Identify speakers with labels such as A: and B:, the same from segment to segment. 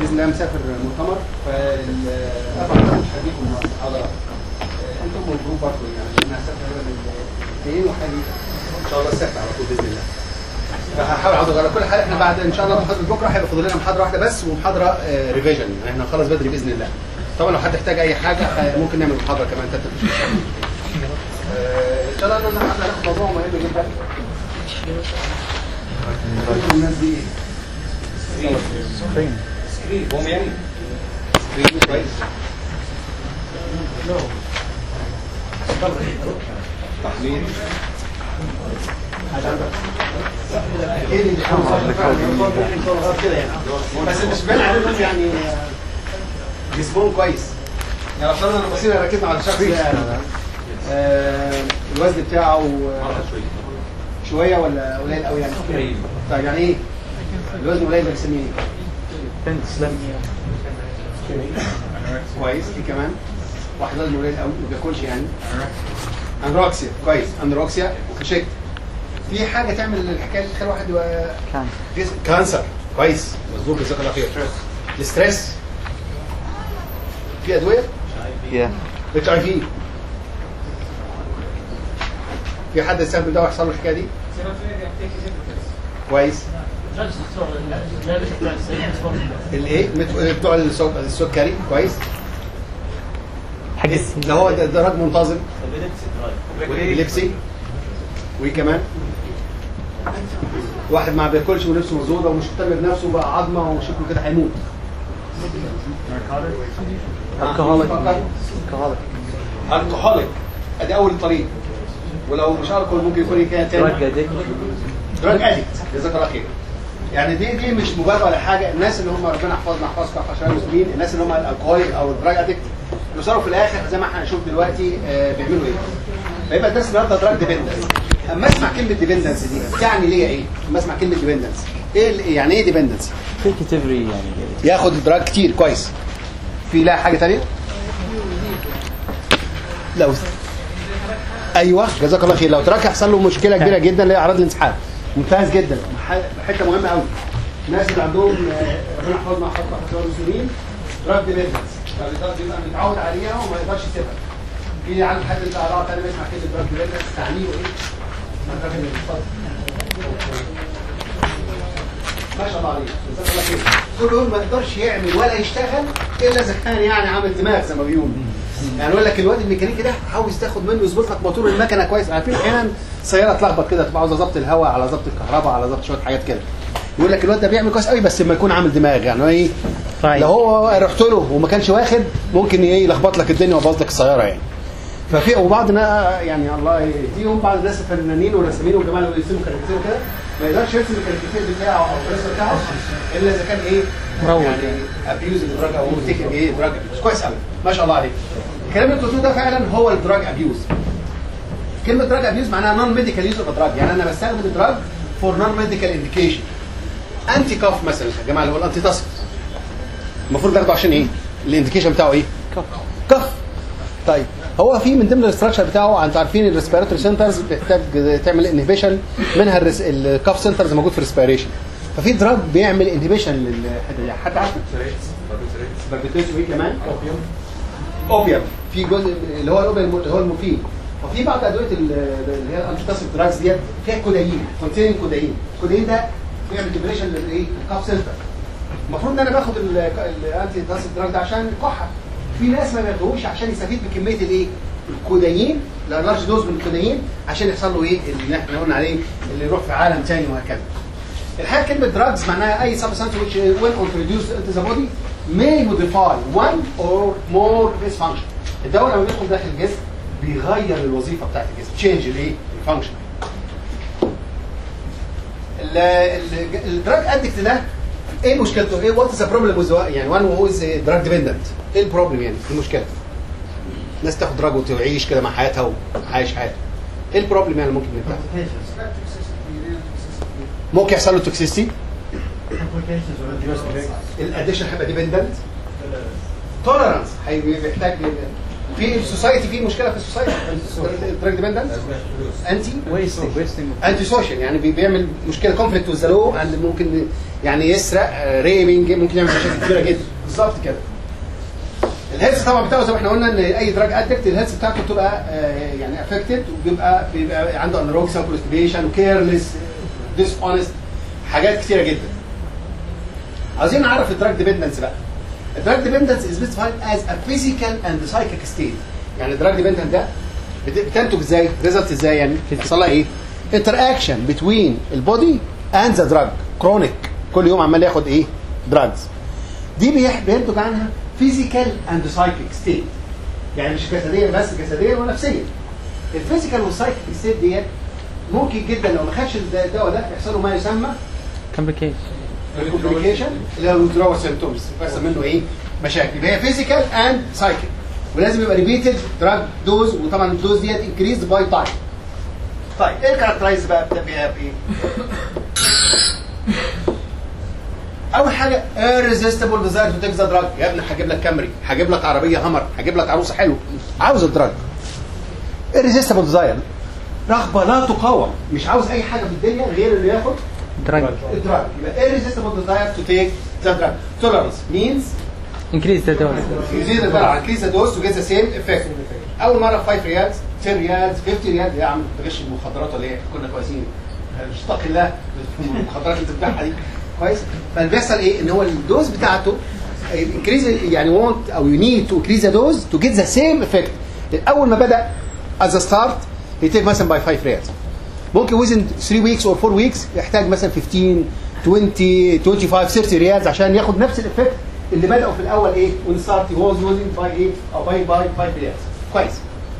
A: باذن الله مسافر مؤتمر فالاربع مش هديكم محاضره آه، انتم موجودين برضه يعني انا هسافر الاثنين وهاجي ان شاء الله السبت على طول باذن الله فهحاول اقعد على كل حال احنا بعد ان شاء الله محاضره بكره هيبقى فاضل لنا محاضره واحده بس ومحاضره ريفيجن يعني احنا هنخلص بدري باذن الله طبعا لو حد احتاج اي حاجه آه، ممكن نعمل محاضره كمان تالتة مش مشكلة. آه، ان شاء الله انا هناخد موضوع مهم جدا الناس دي ايه؟ سكرين هم يعني سكرين كويس تحليل ايه اللي بس مش باين عليهم يعني جسمهم كويس يعني اصلا انا بصير ركزنا على الشخص ده آه، الوزن بتاعه آه، شويه ولا قليل قوي يعني طيب يعني ايه الوزن قليل ده بنسميه ايه كويس في كمان واحد وزنه قليل قوي ما بياكلش يعني انروكسيا كويس انروكسيا وكشكت في حاجه تعمل الحكايه اللي تخلي واحد يبقى جسم- كانسر كويس مظبوط جزاك الله خير الاستريس في ادويه
B: Yeah.
A: اتش اي في في حد يستخدم دواء يحصل له الحكايه دي كويس الايه مت- بتوع السك- السكري كويس
B: حق
A: ده هو ده دراج منتظم والابيليبسي وايه كمان واحد ما بياكلش ونفسه مزوده ومش مهتم بنفسه بقى عظمه وشكله كده هيموت
B: Alcoholic.
A: فكر.
B: Alcoholic.
A: الكحوليك ادي اول طريق ولو مش الكحول ممكن يكون ايه كده
B: Drug
A: تاني
B: addict.
A: دراج اديكت جزاك الله خير يعني دي دي مش مبالغه ولا حاجه الناس اللي هم ربنا يحفظنا يحفظكم عشان المسلمين الناس اللي هم الالكحوليك او الدراج اديكت بيوصلوا في الاخر زي ما احنا هنشوف دلوقتي آه بيعملوا ايه فيبقى الدرس النهارده دراج ديبندنس اما اسمع كلمه ديبندنس دي تعني ليه ايه؟ اما اسمع كلمه ديبندنس ايه ال- يعني ايه ديبندنس؟
B: Take it every يعني
A: ياخد دراج كتير كويس في لا حاجه ثانيه لو ايوه جزاك الله خير لو تراك يحصل له مشكله كبيره جدا اللي هي اعراض الانسحاب ممتاز جدا ح- حته مهمه قوي الناس اللي عندهم آه، ربنا يحفظنا ويحفظنا ويحفظ المسلمين دراج ديبندنس فالدراج بيبقى متعود عليها وما يقدرش يسيبها في عند حد انت اعراض ثانيه بيسمع كلمه دراج ديبندنس تعنيه ايه؟ ما تراك اتفضل. ما شاء الله عليه جزاك الله خير كل يوم ما يقدرش يعمل ولا يشتغل الا اذا كان يعني عامل دماغ زي ما بيقولوا يعني يقول لك الواد الميكانيكي ده عاوز تاخد منه يظبط لك موتور المكنه كويس عارفين احيانا سياره تلخبط كده تبقى عاوزه ضبط الهواء على ضبط الكهرباء على ضبط شويه حاجات كده يقول لك الواد ده بيعمل كويس قوي بس لما يكون عامل دماغ يعني هو ايه
B: طيب.
A: لو هو رحت له وما كانش واخد ممكن ايه يلخبط لك الدنيا ويبوظ لك السياره يعني ففي وبعض النا- يعني الله يهديهم بعض الناس الفنانين والرسامين والجماعه اللي بيرسموا كاريكاتير كده ما يقدرش يرسم الكاريكاتير بتاعه او الرسم بتاعه الا اذا كان ايه
B: مروج.
A: يعني ابيوز الدراج او تيك ايه دراج ابيوز كويس قوي ما شاء الله عليك الكلام اللي بتقولوه ده فعلا هو الدراج ابيوز كلمه دراج ابيوز معناها نون ميديكال يوز اوف دراج يعني انا بستخدم الدراج فور نون ميديكال انديكيشن انتي كاف مثلا يا جماعه اللي هو الانتي تاسك المفروض ناخده عشان ايه الانديكيشن بتاعه ايه كف طيب هو في من ضمن الاستراكشر بتاعه انتوا عارفين الريسبيراتوري سنترز بتحتاج تعمل انهبيشن منها الرس... الكاف سنترز موجود في الريسبيريشن ففي دراج بيعمل انهبيشن للحته دي حد عارف باربيتويتس وايه كمان اوبيوم في جزء اللي هو الاوبيوم اللي هو المفيد وفي بعض ادويه ال- اللي هي الانتيتاسيف دراجز ديت فيها كودايين كونتين كودايين الكودايين ده بيعمل ديبريشن للايه الكاف سنتر المفروض ان انا باخد الانتي تاسيف دراج ده عشان الكحه في ناس ما بياخدوهوش عشان يستفيد بكميه الايه الكودايين لارج دوز من الكودايين عشان يحصل له ايه اللي احنا قلنا عليه اللي يروح في عالم ثاني وهكذا الحقيقه كلمه دراجز معناها اي substance which when introduced into the body may modify one or more of its function الدواء لما بيدخل داخل الجسم بيغير الوظيفه بتاعت الجسم تشينج الايه الفانكشن الدراج ادكت ده ايه مشكلته؟ ايه وات از ذا بروبلم يعني وان هو از دراج ديبندنت ايه البروبلم يعني؟ ايه المشكله؟ الناس تاخد دراج وتعيش كده مع حياتها وعايش حياتها ايه البروبلم يعني ممكن يبقى؟ ممكن يحصل له توكسيستي الاديشن هيبقى ديبندنت توليرانس بيحتاج في السوسايتي في مشكله في السوسايتي الدراج ديبندنس انتي
B: ويستنج ويستنج
A: انتي سوشيال يعني بي- بيعمل مشكله كونفليكت وذ لو ممكن يعني يسرق ريبنج ممكن يعمل مشاكل كبيره جدا بالظبط كده الهيلث طبعا بتاعه زي ما احنا قلنا ان اي دراج ادكت الهيلث بتاعته بتبقى آه، يعني افكتد وبيبقى بيبقى عنده انروكس كونستيبيشن وكيرلس ديس اونست حاجات كتيره جدا عايزين نعرف الدراج ديبندنس بقى الدراج ديبندنس از سبيسيفايد از ا فيزيكال اند سايكيك ستيت يعني الدراج ديبندنت ده بت- بتنتج ازاي ريزلت ازاي يعني بيحصل لها ايه انتر اكشن بتوين البودي اند ذا دراج كرونيك كل يوم عمال ياخد ايه دراجز دي بيح- بينتج عنها فيزيكال اند سايكيك ستيت يعني مش جسديا بس جسديا ونفسيا الفيزيكال والسايكيك ستيت ديت ممكن جدا لو ما خدش الدواء ده يحصل له ما يسمى
B: كومبليكيشن
A: الكومبليكيشن اللي هو الويدرول سيمتومز بيحصل منه ايه مشاكل يبقى هي فيزيكال اند سايكيك ولازم يبقى ريبيتد دراج دوز وطبعا الدوز ديت انكريز باي تايم طيب ايه الكاركترايز بقى بتبقى بايه اول حاجه irresistible desire to take the drug يا ابني هجيب لك كامري هجيب لك عربيه همر هجيب لك عروسه حلوه عاوز الدراج irresistible desire رغبه لا تقاوم مش عاوز اي حاجه في الدنيا غير انه ياخد
B: دراج
A: الدراج يبقى irresistible desire to take the drug tolerance means
B: انكريز ذا دوز
A: يزيد الدرع increase the dose to get the same effect اول مره 5 ريالز 10 ريالز 50 ريال يا عم تغش المخدرات ولا ايه كنا كويسين اشتاق الله المخدرات اللي بتبيعها دي كويس فاللي بيحصل ايه ان هو الدوز بتاعته انكريز يعني want او you need to increase the dose to get the same effect اول ما بدا as a start he take مثلا by 5 ريالز ممكن within 3 weeks or 4 weeks يحتاج مثلا 15 20 25 30 ريالز عشان ياخد نفس الافكت اللي بدأوا في الاول ايه when start he was using by ايه او by by 5 ريالز كويس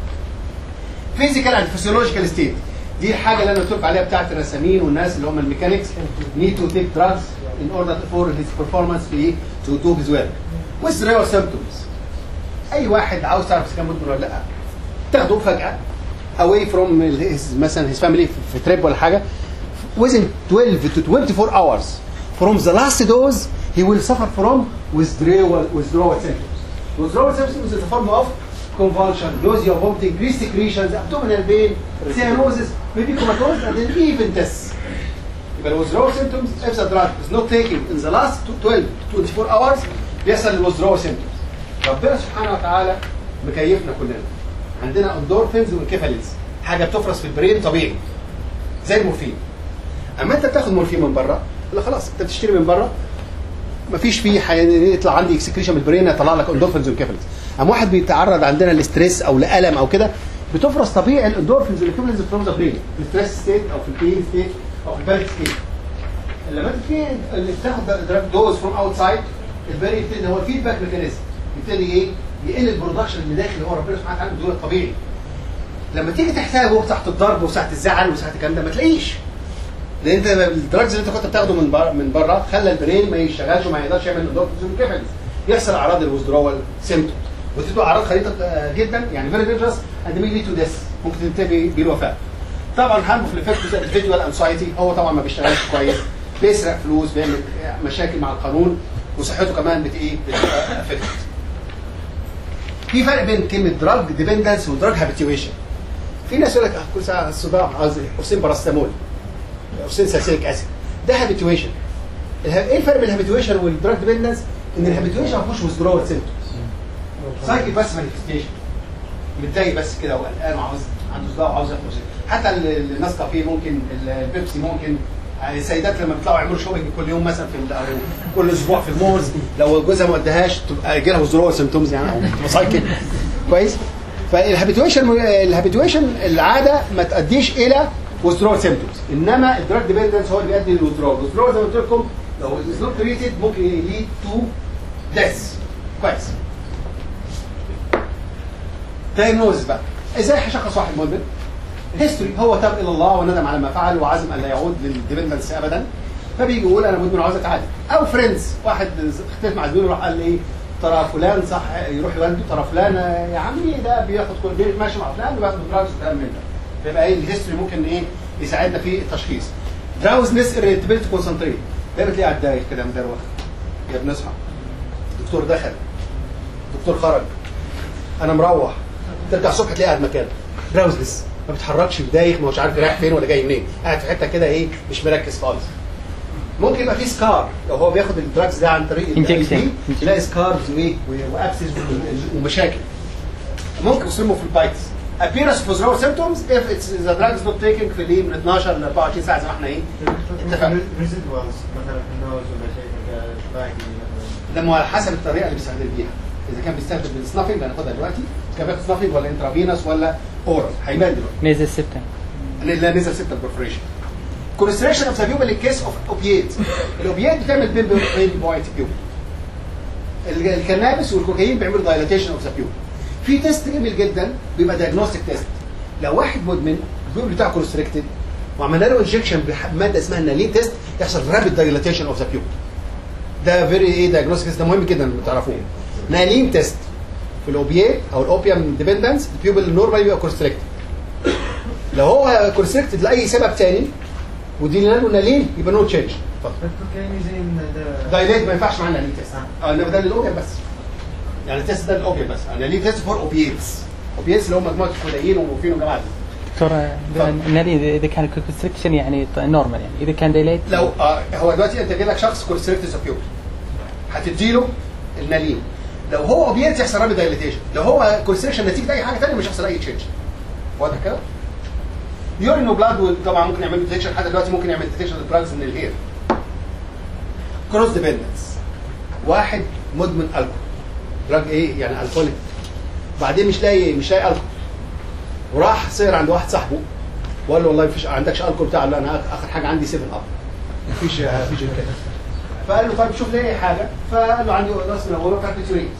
A: فيزيكال اند فيسيولوجيكال ستيت دي الحاجه اللي انا قلت لكم عليها بتاعت الرسامين والناس اللي هم الميكانيكس need to take drugs in order for his performance في ايه to do his work with real symptoms اي واحد عاوز تعرف اذا كان مدمن ولا لا تاخده فجاه away from his مثلا his family في تريب ولا حاجه within 12 to 24 hours from the last dose he will suffer from withdrawal withdrawal symptoms withdrawal symptoms is a form of convulsion nausea vomiting increased secretions abdominal pain cyanosis maybe comatose and then even death يبقى ال withdrawal symptoms if the drug is not taken in the last 12 to 24 hours بيحصل ال withdrawal symptoms ربنا سبحانه وتعالى مكيفنا كلنا عندنا اندورفينز وانكيفالينز حاجه بتفرز في البرين طبيعي زي المورفين اما انت بتاخد مورفين من بره لا خلاص انت بتشتري من بره مفيش فيه حي... يطلع عندي اكسكريشن من البرين يطلع لك اندورفينز وانكيفالينز اما واحد بيتعرض عندنا لستريس او لالم او كده بتفرز طبيعي الاندورفينز والانكيفالينز فروم ذا برين في الستريس ستيت او في البين ستيت او في البالك ستيت لما انت في اللي بتاخد دراج دوز فروم اوتسايد البرين يبتدي هو الفيدباك ميكانيزم يبتدي ايه يقل البرودكشن اللي داخل اللي هو ربنا سبحانه وتعالى بيديه الطبيعي لما تيجي تحتاجه ساعه الضرب وساعه الزعل وساعه الكلام ده ما تلاقيش لان انت الدراجز اللي انت كنت بتاخده من بره من بره خلى البرين ما يشتغلش وما يقدرش يعمل اندورفينز والكيفالينز يحصل اعراض الوزدرول سيمتوم وتبقى اعراض خريطه آه، جدا يعني فيري دينجرس اند مي تو ديس ممكن تنتهي بالوفاه طبعا هارمفul افكت الفيجوال انسايتي هو طبعا ما بيشتغلش كويس بيسرق فلوس بيعمل مشاكل مع القانون وصحته كمان بت ايه بتبقى affected. في فرق بين كلمه دراج ديبندنس ودراج هابيتيويشن في ناس يقول لك آه، كل ساعه الصداع عاوز قرصين باراستامول قرصين سالسيليك اسيد ده هابيتيويشن ايه الفرق بين الهابيتيويشن والدراج ديبندنس ان الهابيتيويشن ما فيهوش ويزدرول سيمتومز سايكل بس مانيفستيشن متضايق بس كده وقلقان وعاوز عنده صداع وعاوز ياخد وزن. حتى ال- الناس كافيه ممكن البيبسي ممكن يعني السيدات لما بيطلعوا يعملوا شوبينج كل يوم مثلا في ال- او كل اسبوع في المولز لو جوزها ما اداهاش تبقى يجي لها وزرور سيمتومز يعني او تبقى سايكل كويس فالهابيتويشن الهابيتويشن العاده ما تؤديش الى وزرور سيمتومز انما الدراج ديبندنس هو اللي بيؤدي للوزرور الوزرور زي ما قلت لكم لو از نوت تريتد ممكن يليد تو ديث كويس دايجنوز بقى ازاي هشخص واحد مدمن هيستوري هو تاب الى الله وندم على ما فعل وعزم ان لا يعود للديبندنس ابدا فبيجي يقول انا مدمن وعاوز اتعالج او فريندز واحد اختلف مع زميله راح قال لي ايه ترى فلان صح يروح يودي ترى فلان يا عمي ده بياخد كل بي- ماشي مع فلان وبياخد دراجز وكلام من ده فيبقى ايه الهيستوري ممكن ايه يساعدنا في التشخيص دراوزنس اريتابيلتي كونسنتريت ده بتلاقيه على الداير كده مدروخ يا ابن اصحى دكتور دخل دكتور خرج انا مروح ترجع الصبح تلاقيه قاعد مكانه براوزلس ما بيتحركش ودايخ ما هوش عارف رايح فين ولا جاي منين قاعد في حته كده ايه مش مركز خالص ممكن يبقى في سكار لو هو بياخد الدراجز ده عن طريق ال
B: Injection.
A: IV، تلاقي سكارز وايه وابسس ومشاكل ممكن يصيبوا في البايتس appearance of withdrawal symptoms if it's the drug is not taken في ليه من 12 ل 24 ساعه زي ما احنا ايه اتفقنا
C: ريزيدوالز مثلا في النوز ولا شيء باقي مثلا
A: ده مو على حسب الطريقه اللي بيستخدم بيها اذا كان بيستخدم بالسنافنج هناخدها دلوقتي كان بياخد سنافنج ولا انترافينوس ولا اورال هيبان دلوقتي
B: نيزل سبتم
A: لا نزل 6 برفوريشن كونستريشن اوف ذا بيوبل كيس اوف اوبيات الاوبيات بتعمل بين بين بوينت بيوبل الكنابس والكوكايين بيعملوا دايلاتيشن اوف ذا بيوبل في تيست جميل جدا بيبقى دايجنوستيك تيست لو واحد مدمن البيوبل بتاعه كونستريكتد وعملنا له انجكشن بماده اسمها النالين تيست يحصل رابid دايلاتيشن اوف ذا بيوبل ده فيري ايه دايجنوستيك ده مهم جدا تعرفوه نالين تيست في الاوبيات او الاوبيوم ديبندنس البيوبل نورمالي بيبقى كونستريكتد لو هو كونستريكتد لاي سبب تاني ودينا له نالين يبقى نو تشينج اتفضل
C: الكوكايين زي إن ده
A: دايليت ما ينفعش معانا نالين تيست اه انما ده للاوبيوم بس يعني التيست ده للاوبيوم بس نالين تيست فور اوبيتس اوبيتس اللي هم مجموعه الكودايين ومورفين وجماعه دي.
B: دكتور النالي اذا كان كونستريكشن يعني نورمال يعني اذا كان ديليت
A: لو آه هو دلوقتي انت جاي لك شخص كونستريكتد اوف بيوبل هتديله النالين لو هو اوبيت يحصل رابي دايليتيشن لو هو كونستريكشن نتيجه اي حاجه ثانيه مش هيحصل اي تشينج واضح كده؟ يورين وبلاد طبعا ممكن يعمل ديتكشن حتى دلوقتي ممكن يعمل ديتكشن للدراجز من الهير كروس ديبندنس واحد مدمن الكحول دراج ايه يعني الكوليك بعدين مش لاقي مش لاقي الكحول وراح سير عند واحد صاحبه وقال له والله مفيش عندكش الكحول بتاع لا انا اخر حاجه عندي 7 اب مفيش مفيش كده فقال له طيب شوف لي اي حاجه فقال له عندي راس منوره بتاعت بيتوريت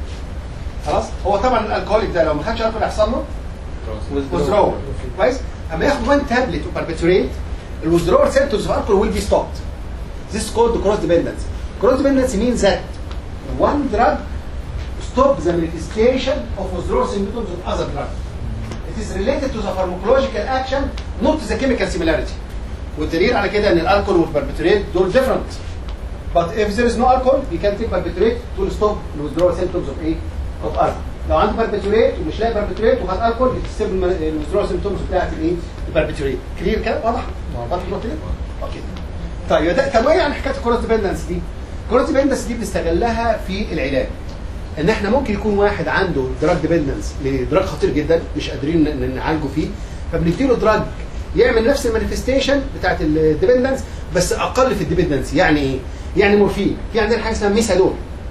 A: خلاص هو طبعا الالكوليك ده لو ما خدش الكحول هيحصل له withdrawal كويس اما ياخد وان تابلت وبربتوريت الويزدرول symptoms of alcohol will be stopped this is called cross dependence cross dependence means that one drug stops the manifestation of withdrawal symptoms of other drug it is related to the pharmacological action not to the chemical similarity والدليل على كده ان الالكول والبربتوريت دول different but if there is no alcohol you can take barbiturate to stop the withdrawal symptoms of ايه of alcohol لو عنده باربيتوريت ومش لاقي باربيتوريت وخد الكول بتستبدل الويزدرول سيمتومز بتاعت الايه؟ الباربيتوريت كلير كده واضح؟ واضح النقطه دي؟ اوكي طيب ده طب وايه يعني حكايه الكروس ديبندنس دي؟ الكروس ديبندنس دي بنستغلها في العلاج ان احنا ممكن يكون واحد عنده دراج ديبندنس لدراج خطير جدا مش قادرين ن- نعالجه فيه فبنديله دراج يعمل نفس المانيفستيشن بتاعت الديبندنس بس اقل في الديبندنس يعني ايه؟ يعني مورفين في عندنا حاجه اسمها ميثادون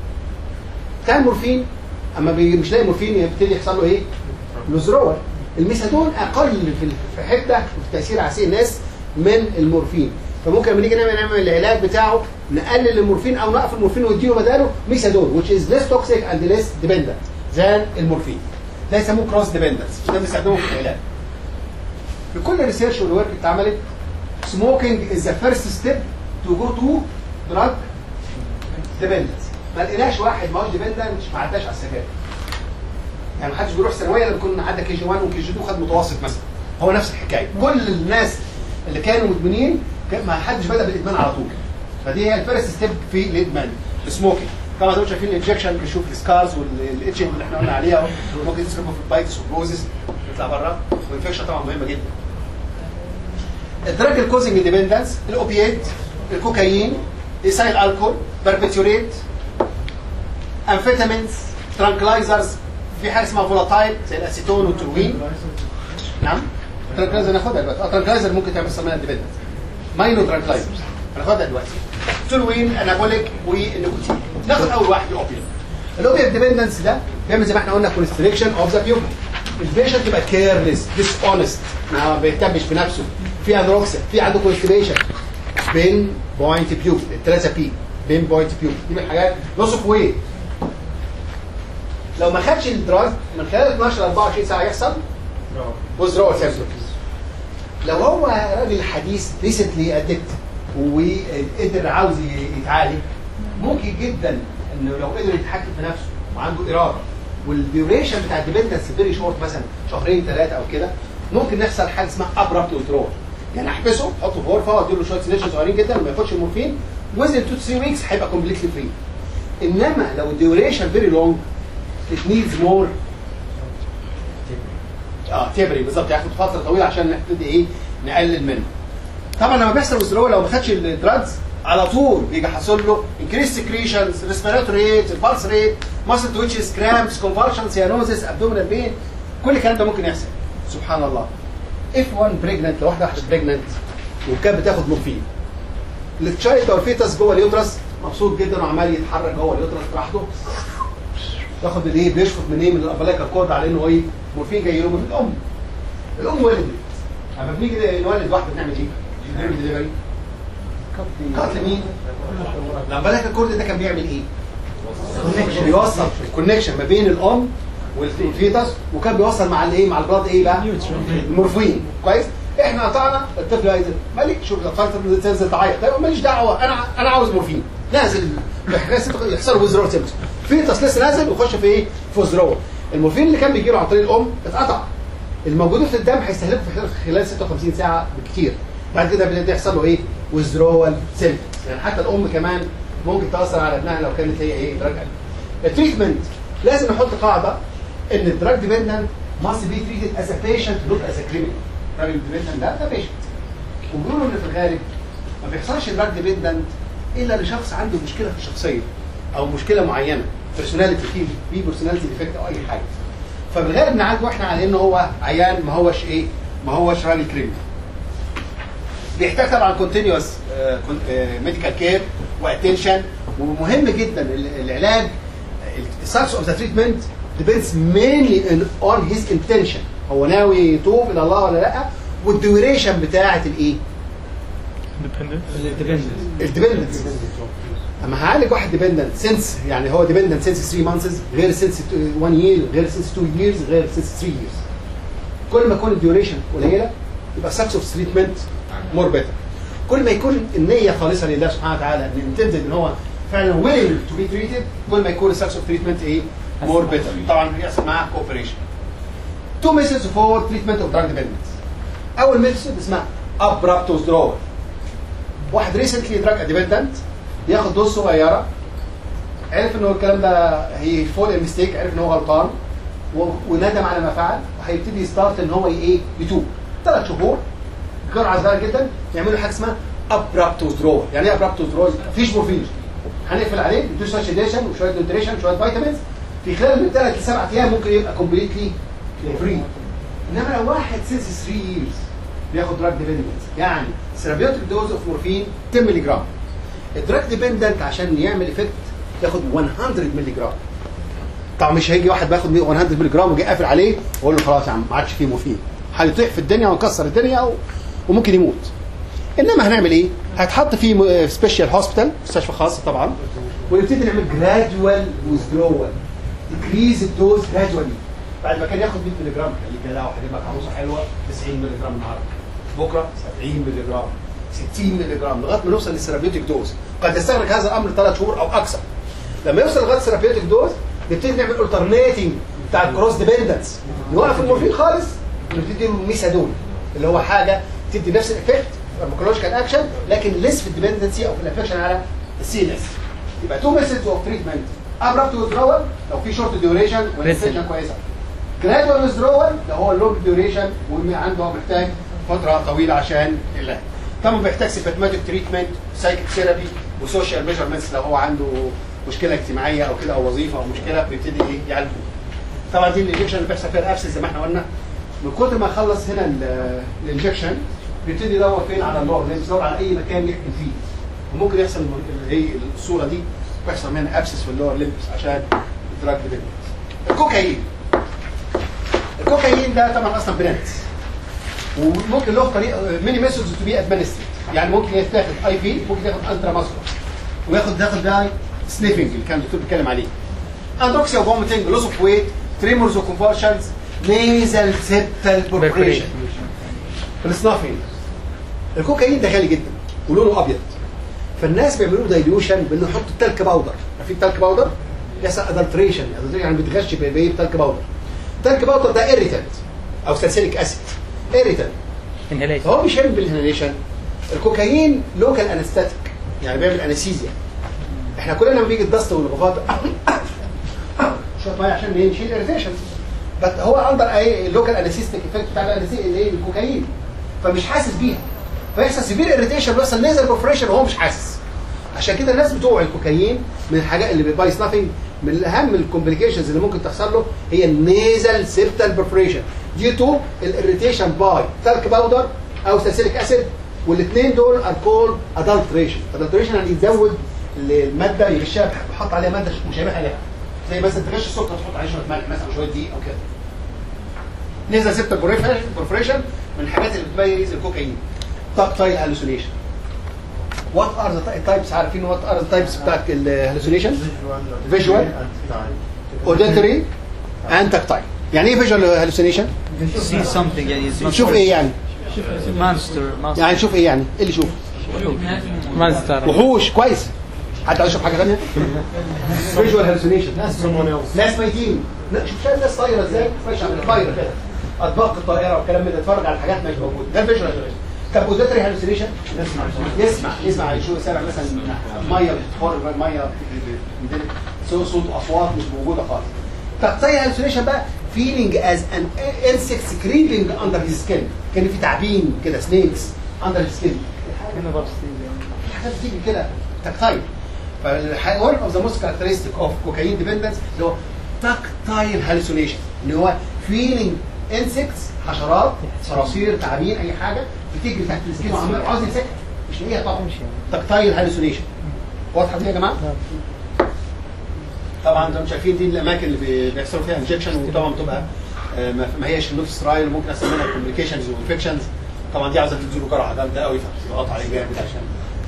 A: بتاع المورفين اما بي- مش لاقي مورفين يبتدي يحصل له ايه؟ الوزرول الميثادون اقل في في حده وفي تاثير على سي الناس من المورفين فممكن لما نيجي نعمل نعمل العلاج بتاعه نقلل المورفين او نقف المورفين ونديله بداله ميثادون which is less toxic and less dependent than المورفين ده يسموه كروس ديبندنس ده بنستخدمه في العلاج في كل الريسيرش والورك اللي اتعملت smoking is the first step to go to drug dependence ما لقيناش واحد ما هوش ديبندنت ما عداش على السجاير يعني ما حدش بيروح ثانويه لما يكون عدى كي جي 1 وكي جي 2 خد متوسط مثلا هو نفس الحكايه كل الناس اللي كانوا مدمنين كان- ما حدش بدا بالادمان على طول فدي هي الفيرست ستيب في الادمان السموكينج طبعا زي ما شايفين الانجكشن بنشوف السكارز والاتشنج اللي احنا قلنا عليها ممكن تسبب في البايتس والبروزس يطلع بره والانفكشن طبعا مهمه جدا الدراج الكوزنج ديبندنس الاوبيات الكوكايين ايسايل الكول باربيتوريت امفيتامينز ترانكلايزرز في حاجه اسمها فولاتايل زي الاسيتون والتروين نعم ترانكلايزر ناخدها دلوقتي اه ترانكلايزر ممكن تعمل سمنه ديبندنس ماينو ترانكلايزرز هناخدها دلوقتي تولوين انابوليك والنيكوتين ناخد اول واحد الاوبيوم الاوبيوم ديبندنس ده بيعمل زي ما احنا قلنا كونستريكشن اوف ذا بيوبل البيشنت يبقى كيرلس ديس اونست ما بيهتمش بنفسه في انروكسيا في عنده كونستيبيشن بين بوينت بيوبل الثلاثه بي بين بوينت بيوبل دي من الحاجات لوس اوف ويت لو ما خدش الدراج من خلال 12 ل 24 ساعه يحصل withdrawal symptoms لو هو راجل حديث ريسنتلي ادكت وقدر عاوز يتعالج ممكن جدا انه لو قدر يتحكم في نفسه وعنده اراده والديوريشن بتاع الديبندنس فيري شورت مثلا شهرين ثلاثه او كده ممكن يحصل حاجه اسمها ابرابت ويدرول يعني احبسه احطه في غرفه واديله شويه سيديشن صغيرين جدا وما ياخدش المورفين وزن 2 3 ويكس هيبقى كومبليتلي فري انما لو الديوريشن فيري لونج it needs more اه تبري بالظبط ياخد فتره طويله عشان نبتدي ايه نقلل منه طبعا لما بيحصل ويزرو لو ما خدش الدراجز على طول بيجي حاصل له انكريس سكريشنز ريسبيراتوري ريت البالس ريت ماسل تويتشز كرامبس كونفالشن سيانوزيس ابدومينال بين كل الكلام ده ممكن يحصل سبحان الله اف 1 بريجننت لو واحده واحده بريجننت وكانت بتاخد مورفين التشايلد او الفيتس جوه اليوترس مبسوط جدا وعمال يتحرك جوه اليوترس براحته ياخد الايه بيشفط من ايه من الابلايكا كورد على انه ايه مورفين جاي له من الام الام ولدت لما بنيجي نولد واحده بنعمل ايه؟ بنعمل دليفري قتل مين؟ الابلايكا كورد ده كان بيعمل ايه؟ بيوصل الكونكشن ما بين الام والفيتس وكان بيوصل مع الايه مع البلاد ايه بقى؟ المورفين كويس؟ احنا قطعنا الطفل عايز مالك شوف الاطفال تنزل تعيط طيب ماليش دعوه انا انا عاوز مورفين نازل يحصل ويزرور سيمبتوم فيتس لسه نازل ويخش في ايه؟ في ويزرور المورفين اللي كان بيجي له عن طريق الام اتقطع الموجودين في الدم هيستهلكوا في خلال 56 ساعه بالكثير بعد كده بيبدا يحصل له ايه؟ ويزرول سيمبتومز يعني حتى الام كمان ممكن تاثر على ابنها لو كانت هي ايه؟ دراج التريتمنت لازم نحط قاعده ان الدراج ديبندنت must be treated as a patient not as a criminal الدراج ديبندنت ده ده بيشنت وبيقولوا ان في الغالب ما بيحصلش دراج ديبندنت الا لشخص عنده مشكله في الشخصيه او مشكله معينه بيرسوناليتي في في بيرسوناليتي ديفكت او اي حاجه فبالغالب نعالجه احنا على انه هو عيان ما هوش ايه ما هوش راجل كريمنال بيحتاج طبعا كونتينيوس ميديكال كير واتنشن ومهم جدا ال- العلاج السكس اوف ذا تريتمنت depends mainly on- on his intention هو ناوي يتوب الى الله ولا لا والديوريشن بتاعه الايه؟ الديبندنس اما هعالج واحد ديبندنت سنس يعني هو ديبندنت سنس 3 مانثز غير سنس 1 يير غير سنس 2 ييرز غير سنس 3 ييرز كل ما يكون الديوريشن قليله يبقى سكس اوف تريتمنت مور بيتر كل ما يكون النيه خالصه لله سبحانه وتعالى ان انتندد ان هو فعلا ويلنج تو بي تريتد كل ما يكون السكس اوف تريتمنت ايه مور بيتر طبعا بيحصل معاه كوبريشن تو ميثودز فور تريتمنت اوف دراج ديبندنس اول ميثود اسمها ابرابت withdrawal واحد ريسنتلي دراج ديبندنت بياخد دوز صغيره عرف ان هو الكلام ده هي فول ميستيك عرف ان هو غلطان و- وندم على ما فعل وهيبتدي يستارت ان هو ايه يتوب ثلاث شهور جرعه صغيره جدا يعملوا حاجه اسمها ابرابت withdrawal يعني ايه ابرابت withdrawal؟ مفيش مورفين هنقفل عليه نديله شويه سيديشن وشويه نوتريشن وشويه فيتامينز في خلال من ثلاث لسبع ايام ممكن يبقى كومبليتلي فري انما لو واحد سينس 3 ييرز بياخد دراج ديبندنت يعني ثيرابيوتيك دوز اوف مورفين 10 مللي جرام الدراج ديبندنت عشان يعمل افكت ياخد 100 مللي جرام طبعا مش هيجي واحد بياخد 100 مللي جرام وجاي قافل عليه واقول له خلاص يا عم ما عادش فيه مورفين هيطيح في الدنيا ويكسر الدنيا و... وممكن يموت انما هنعمل ايه؟ هيتحط في سبيشال هوسبيتال مستشفى خاص طبعا ونبتدي نعمل جرادوال ويزدرول ديكريز الدوز جرادوالي بعد ما كان ياخد 100 مللي جرام خليك كده وهجيب لك عروسه حلوه 90 مللي جرام النهارده بكره 70 مللي جرام 60 مللي جرام لغايه ما نوصل للثيرابيوتيك دوز قد يستغرق هذا الامر ثلاث شهور او اكثر لما يوصل لغايه الثيرابيوتيك دوز نبتدي نعمل الترنيتنج بتاع الكروس ديبندنس نوقف المورفين خالص ونبتدي ميثادون اللي هو حاجه تدي نفس الايفكت فارماكولوجيكال اكشن لكن ليس في الديبندنسي او في الافكشن على السي ان اس يبقى تو ميثودز اوف تريتمنت ابرابت ويزدرول لو في شورت ديوريشن والانفكشن كويسه جرادوال ويزدرول لو هو اللونج ديوريشن وعنده محتاج فتره طويله عشان العلاج طبعا بيحتاج سيمبتوماتيك تريتمنت سايكيك ثيرابي وسوشيال ميجرمنتس لو هو عنده مشكله اجتماعيه او كده او وظيفه او مشكله بيبتدي ايه يعالجه طبعا دي الانجكشن اللي بيحصل فيها الابسس زي ما احنا قلنا من كتر ما يخلص هنا ال- الانجكشن بيبتدي يدور فين على اللور يدور على اي مكان يحكم فيه وممكن يحصل الم- اللي هي الصوره دي بيحصل منها ابسس في اللور ليمبس عشان الدراج ديبندنس الكوكايين الكوكايين ده طبعا اصلا برنت وممكن له طريقه ميني ميثودز تو بي ادمنسترد يعني ممكن يتاخد اي في ممكن ياخد الترا ماسكولار وياخد ياخد ده سنيفنج اللي كان الدكتور بيتكلم عليه اندوكسيا وفوميتنج لوس اوف ويت تريمورز وكونفرشنز نيزل سيبتال بوربريشن السنافينج الكوكايين ده غالي جدا ولونه ابيض فالناس بيعملوا دايليوشن بانه يحطوا التلك باودر في التلك باودر يحصل ادلتريشن يعني بتغش بايه بتلك باودر التلك باودر ده اريتنت او سالسيليك اسيد اريتنت
B: انهيليشن
A: هو مش هيعمل بالانهيليشن الكوكايين لوكال انستاتيك يعني بيعمل انستيزيا احنا كلنا لما بيجي الدست والبخاطه شويه ميه عشان إيه؟ نشيل اريتيشن بس هو اندر ايه اللوكال انستيك افكت بتاع الانستيك اللي هي الكوكايين فمش حاسس بيها فيحصل سيفير اريتيشن بيحصل نيزل برفريشن وهو مش حاسس عشان كده الناس بتوع الكوكايين من الحاجات اللي باي سنافنج من اهم الكومبليكيشنز اللي ممكن تحصل له هي النيزل سيبتال برفريشن دي تو الاريتيشن باي تالك باودر او سالسيليك اسيد والاثنين دول ار كول ادلتريشن ادلتريشن يعني يزود الماده يغشها بحط عليها ماده مشابهه لها زي مثلا تغش السكر تحط عليه شويه ملح مثلا شويه دقيق او كده نيزل سيبتال برفريشن من الحاجات اللي بتميز الكوكايين تاكتايل هالوسينيشن وات ار ذا تايبس عارفين وات ار ذا تايبس بتاعت الهلوسينيشن Visual. اوديتوري اند تاكتايل يعني ايه فيجوال هلوسينيشن
D: see something يعني it's not
A: نشوف ايه يعني
D: monster monster
A: يعني نشوف ايه يعني ايه اللي يشوف
B: مانستر
A: وحوش كويس حد عايز يشوف حاجه ثانيه فيجوال هلوسينيشن ناس ميتين لا، شوف شايف ناس طايره ازاي ماشي على الطايره كده اطباق الطائره والكلام ده اتفرج على حاجات مش موجوده ده الفيجوال هلوسينيشن طب اوديتوري هلوسينيشن يسمع يسمع يشوف سامع مثلا ميه بتخر ميه صوت صوت اصوات مش موجوده خالص تغطيه هلوسينيشن بقى فيلينج از ان انسكتس كريبنج اندر هيز سكين كان في تعابين كده سنيكس اندر هيز سكين حاجات بتيجي كده تكتايل فالحيوان اوف ذا موست كاركترستيك اوف كوكايين ديبندنس اللي هو تكتايل هالوسينيشن اللي هو فيلينج انسكتس حشرات صراصير تعابين اي حاجه بتجري تحت السكين وعمال عاوز يمسكها مش لاقيها طبعا تكتايل هالوسينيشن واضحه دي يا جماعه؟ طبعا زي ما انتم شايفين دي الاماكن اللي بي- بيحصل فيها انجكشن وطبعا بتبقى آه، ما ما هياش نوت سترايل وممكن يحصل منها كومبليكيشنز وانفكشنز طبعا دي عايزه تديله جرعه جامده قوي فبتضغط عليه جامد عشان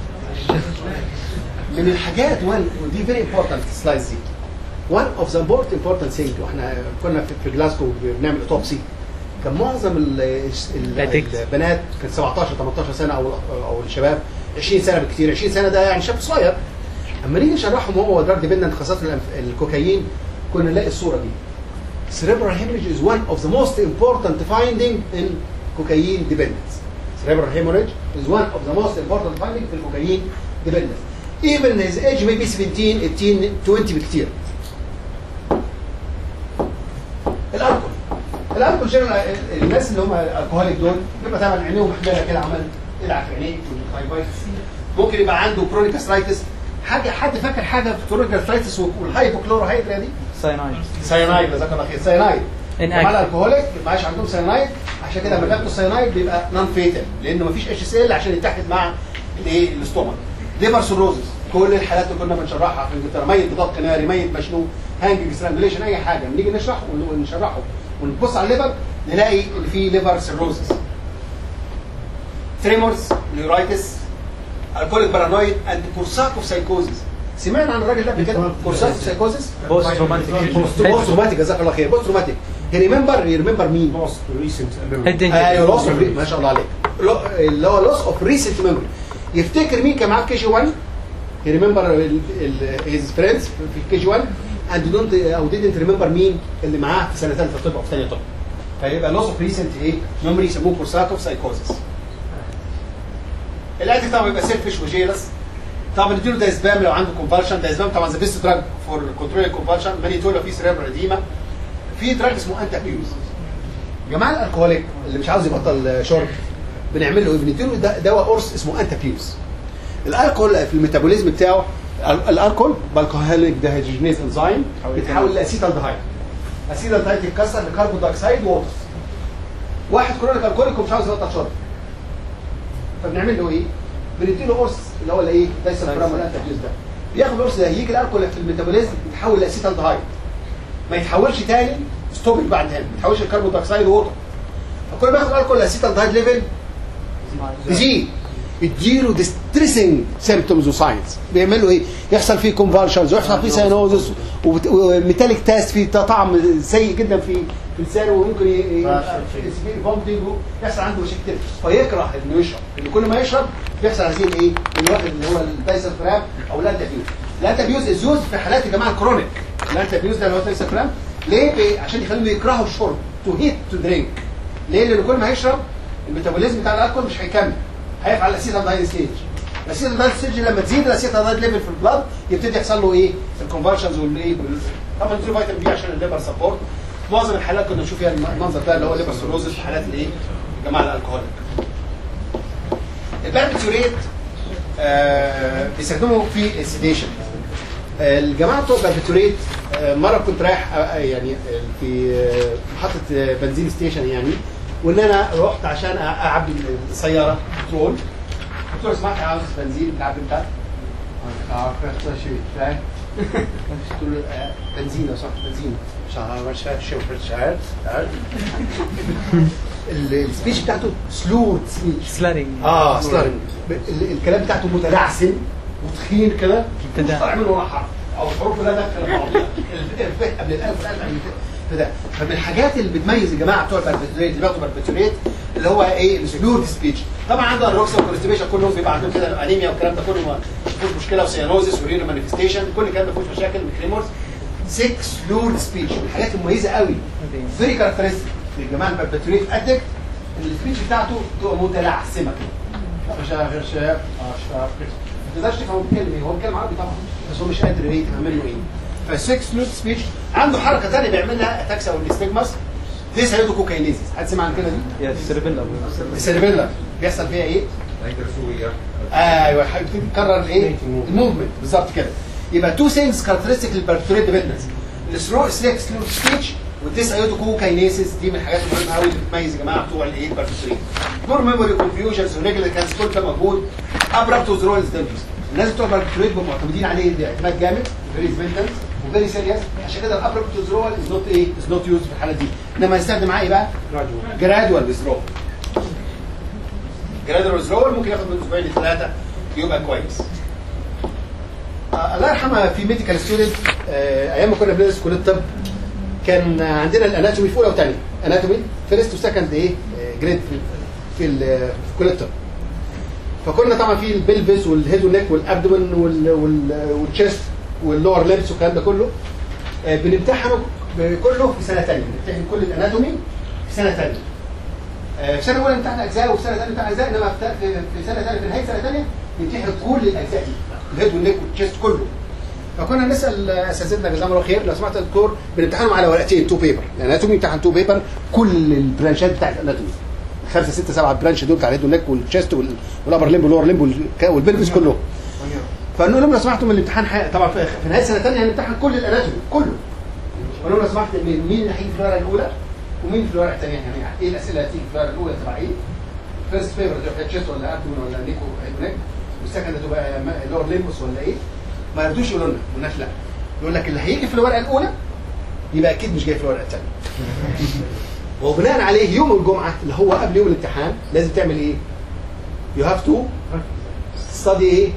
A: من الحاجات وان ودي فيري امبورتنت سلايدز دي one of the important important thing واحنا كنا في, في جلاسكو بنعمل اوتوبسي كان معظم ال- ال-
B: Addicts.
A: البنات كان 17 18 سنه او او الشباب 20 سنه بالكثير 20 سنه ده يعني شاب صغير اما نيجي نشرحهم هو دراج ديبندنت خاصه الأنف- الكوكايين كنا نلاقي الصوره دي cerebral hemorrhage is one of the most important finding in cocaine dependence. Cerebral hemorrhage is one of the most important finding في الكوكايين dependence. Even his age may be 17, 18, 20 بكتير. الالكول الالكول جنرال الناس اللي هم الكهوليك دول بيبقى طبعا عينيهم محمله كده عمال يلعب في عينيه والهايبايتس ممكن يبقى عنده كرونيك استرايتس حاجه حد فاكر حاجه في كرونيك استرايتس والهايبوكلوروهيدرا دي
D: cyanide
A: ساينايد جزاك الله خير ساينايد
B: إن
A: مع
B: أكل.
A: الالكوهوليك ما يبقاش عندهم ساينايد عشان كده لما بياخدوا الساينايد بيبقى نون فيتال لانه ما فيش اتش سي ال عشان يتحد مع الايه الاستومك ليفر سيروزس كل الحالات اللي كنا بنشرحها في انجلترا ميت بضغط كناري ميت مشنوق هانج سترانجليشن اي حاجه بنيجي نشرح ون- ونشرحه ونبص على الليفر نلاقي ان في ليفر سيروزس تريمورز نيورايتس الكوليك بارانويد اند كورساكوف سايكوزس سمعنا عن الراجل ده قبل كده كورساكوف سايكوزس
D: post traumatic
A: بوست بوست روماتيك جزاك الله خير بوست روماتيك ريمبر ريمبر مين؟
C: Most recent
B: هيد
A: ايوه لوس اوف
B: انجري
A: ما شاء الله عليك لو- اللي هو لوس اوف ريسنت ميموري يفتكر مين كان معاه في كي جي 1 ريمبر هيز فريندز في كي جي 1 اند دونت او didn't ريمبر مين اللي معاه في سنه ثالثه طب او في ثانيه طب فيبقى لوس اوف ريسنت ايه ميموري يسموه كورساكوف سايكوزس الادي طبعا بيبقى سيلفش وجيلس طبعا نديله دايزبام لو عنده كونفالشن دايزبام طبعا ذا بيست دراج فور كنترول الكونفالشن مانيتولا في سيريبرال اديما في دراج اسمه انت ابيوز جماعه الالكوهوليك اللي مش عاوز يبطل شرب بنعمل له ايه؟ بنديله د- دواء قرص اسمه انت بيوز الالكول في الميتابوليزم بتاعه ال- الالكول بالكوهوليك دهيدروجينيز انزيم بيتحول لاسيتالدهايد اسيتالدهايد يتكسر لكربون دايوكسيد ووتر واحد كرونيك الكوليك ومش عاوز يبطل شرب فبنعمل له ايه؟ بنديله قرص اللي هو الايه؟ دايسلفرام ولا انت بيوز ده بياخد القرص ده يجي الالكول في الميتابوليزم يتحول لاسيتالدهايد ما يتحولش تاني ستوبك بعد هنا ما يتحولش الكربون دايوكسيد ووتر فكل ما ياخد الكول الاسيتالدهايد ليفل يزيد يديله ديستريسنج سيمبتومز وساينز بيعملوا ايه؟ يحصل فيه كونفالشنز ويحصل فيه ساينوزس وميتاليك تاست فيه طعم سيء جدا في في لسانه وممكن يسبير فومتنج يحصل عنده مشاكل فيكره انه يشرب لان كل ما يشرب بيحصل هذه الايه؟ الواحد اللي هو الدايسل فرام او الانتابيوز الانتابيوز از يوز في حالات يا جماعه الكرونيك الانتابيوز ده اللي هو الدايسل فرام ليه؟ بي- عشان يخليهم يكرهوا الشرب تو هيت تو درينك ليه؟ لان كل ما هيشرب الميتابوليزم بتاع الالكول مش هيكمل هيفعل الاسيتالدهايد ستيج الاسيتالدهايد ستيج لما تزيد الاسيتالدهايد ليفل في البلاد يبتدي يحصل له ايه الكونفرشنز والايه وال- طبعا نديله فيتامين بي عشان الليفر سبورت معظم الحالات كنا بنشوف فيها المنظر ده اللي هو ليبر سيروزس في حالات الايه؟ الجماعه الالكهوليك. الباربيتوريت آه بيستخدموا في السيديشن. الجماعه بتوع الباربيتوريت آه مره كنت رايح آه يعني آه، في آه، محطه آه، بنزين ستيشن يعني وان انا رحت عشان أ- اعبي السياره بترول قلت له سمعت عاوز بنزين تعبي بتاع اه فرحت شيء فاهم قلت له آه، بنزين لو سمحت بنزين شهر مش عارف شو مش عارف عارف. ال- السبيتش بتاعته سلو سبيتش
B: سلارينج
A: اه سلارنج ال- الكلام بتاعته متلعثم وتخين كده مش
B: ابتداء.
A: طالع منه ولا حرف او الحروف كلها داخله في بعضها الف قبل الالف والالف قبل كده فمن الحاجات اللي بتميز الجماعه بتوع البربتوريت اللي بياخدوا بربتوريت اللي هو ايه السلورد سبيتش طبعا عنده الروكسا والكونستيبيشن كلهم بيبقى عندهم كده انيميا والكلام ده كله ما فيهوش مشكله وسيانوزس ورينو مانيفستيشن كل الكلام ده ما فيهوش مشاكل من كريمورز 6 سلورد سبيتش من الحاجات المميزه قوي فيري كاركترستيك في الجماعه البربتوريت ادكت السبيتش بتاعته تبقى متلعثمه كده مش غير شاب اه شاب كده ما تقدرش تفهم هو بيتكلم ايه هو بيتكلم عربي طبعا بس هو مش قادر ايه تفهم منه ايه فالسكس لوت سبيتش عنده حركه ثانيه بيعملها اتاكس او الاستجماس دي سيدو كوكاينيزيس حد سمع عن كده دي؟
D: Yeah, cerebellum.
A: السيربيلا بيحصل فيها ايه؟ ايوه حاجه بتكرر الايه؟ الموفمنت بالظبط كده يبقى تو ثينجز كاركترستيك للبرتوريت ديبندنس السلو سليك سلو سبيتش والديس ايوتوكوكاينيسيس دي من الحاجات المهمه قوي اللي بتميز يا جماعه بتوع الايه البرتوريت نور ميموري كونفيوجنز وريجولار كانس كل ده موجود ابرابت وزرول ديبندنس الناس بتوع البرتوريت بيبقوا معتمدين عليه باعتماد جامد فيري مينتنس وفيري سيريس عشان كده الابرابت وزرول از نوت ايه از نوت يوز في الحاله دي انما يستخدم معاه ايه بقى؟ جرادوال ويزرول جرادر ويزرول ممكن ياخد من اسبوعين لثلاثه يبقى كويس. آه الله يرحمها في ميديكال ستودنت آه ايام ما كنا بندرس كليه الطب كان عندنا الاناتومي في اولى وثانيه اناتومي فيرست وسكند ايه جريد في في, ال- في كليه الطب. فكنا طبعا في البلفس والهيد والنك والابدومن وال- وال- والتشيست واللور ليبس والكلام ده كله آه بنمتحنه كله في سنه ثانيه بنمتحن كل الاناتومي في سنه ثانيه. آه، سنه اولى امتحان اجزاء وفي سنه ثانيه امتحان اجزاء انما في في- في سنه ثانيه في نهايه سنه ثانيه نمتحن كل الاجزاء دي الهيد والنيك والتشيست كله فكنا نسال اساتذتنا جزاهم الله خير لو سمحت يا دكتور بنمتحنهم على ورقتين تو بيبر الاناتومي امتحن تو بيبر كل البرانشات بتاعت الاناتومي خمسه سته سبعه برانش دول بتاع الهيد والنيك والتشيست وال- والابر ليمب واللور ليمب والك- والبلفس كلهم فنقول لهم لو سمحتوا من الامتحان حي... طبعا في في نهايه سنه ثانيه هنمتحن كل الاناتومي كله قالوا لو سمحت مين مين اللي هيجي في الورقه الاولى ومين في الورقه الثانيه يعني ايه الاسئله اللي هتيجي في الورقه الاولى تبع ايه؟ فيرست فيفر تبقى تشيست ولا ابدومن ولا نيكو هيد والسكند هتبقى لور ليمبوس ولا ايه؟ ما يردوش يقولوا لنا قلنا لا يقول لك اللي هيجي في الورقه الاولى يبقى اكيد مش جاي في الورقه الثانيه وبناء عليه يوم الجمعه اللي هو قبل يوم الامتحان لازم تعمل ايه؟ يو هاف تو ستادي ايه؟